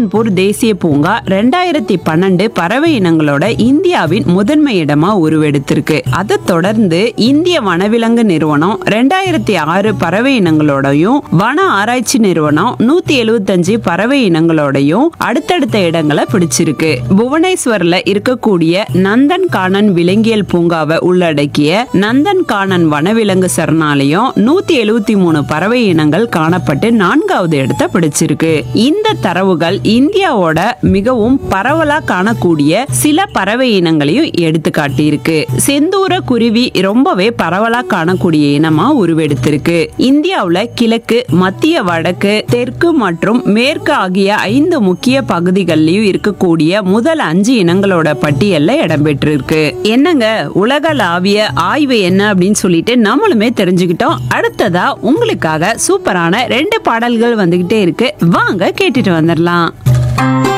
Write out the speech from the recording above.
சுல்தான்பூர் தேசிய பூங்கா ரெண்டாயிரத்தி பன்னெண்டு பறவை இனங்களோட இந்தியாவின் முதன்மை இடமா உருவெடுத்திருக்கு அதை தொடர்ந்து இந்திய வனவிலங்கு நிறுவனம் ரெண்டாயிரத்தி ஆறு பறவை இனங்களோடையும் வன ஆராய்ச்சி நிறுவனம் நூத்தி எழுவத்தஞ்சு பறவை இனங்களோடையும் அடுத்தடுத்த இடங்களை பிடிச்சிருக்கு புவனேஸ்வர்ல இருக்கக்கூடிய நந்தன் கானன் விலங்கியல் பூங்காவை உள்ளடக்கிய நந்தன் கானன் வனவிலங்கு சரணாலயம் நூத்தி எழுவத்தி மூணு பறவை இனங்கள் காணப்பட்டு நான்காவது இடத்தை பிடிச்சிருக்கு இந்த தரவுகள் இந்தியாவோட மிகவும் பரவலா காணக்கூடிய சில பறவை இனங்களையும் எடுத்து காட்டியிருக்கு செந்தூர குருவி ரொம்பவே பரவலா காணக்கூடிய இனமா உருவெடுத்திருக்கு இந்தியாவுல கிழக்கு மத்திய வடக்கு தெற்கு மற்றும் மேற்கு ஆகிய ஐந்து முக்கிய பகுதிகளிலும் இருக்கக்கூடிய முதல் அஞ்சு இனங்களோட பட்டியல்ல இடம்பெற்றிருக்கு என்னங்க உலகளாவிய ஆய்வு என்ன அப்படின்னு சொல்லிட்டு நம்மளுமே தெரிஞ்சுக்கிட்டோம் அடுத்ததா உங்களுக்காக சூப்பரான ரெண்டு பாடல்கள் வந்துகிட்டே இருக்கு வாங்க கேட்டுட்டு வந்துடலாம்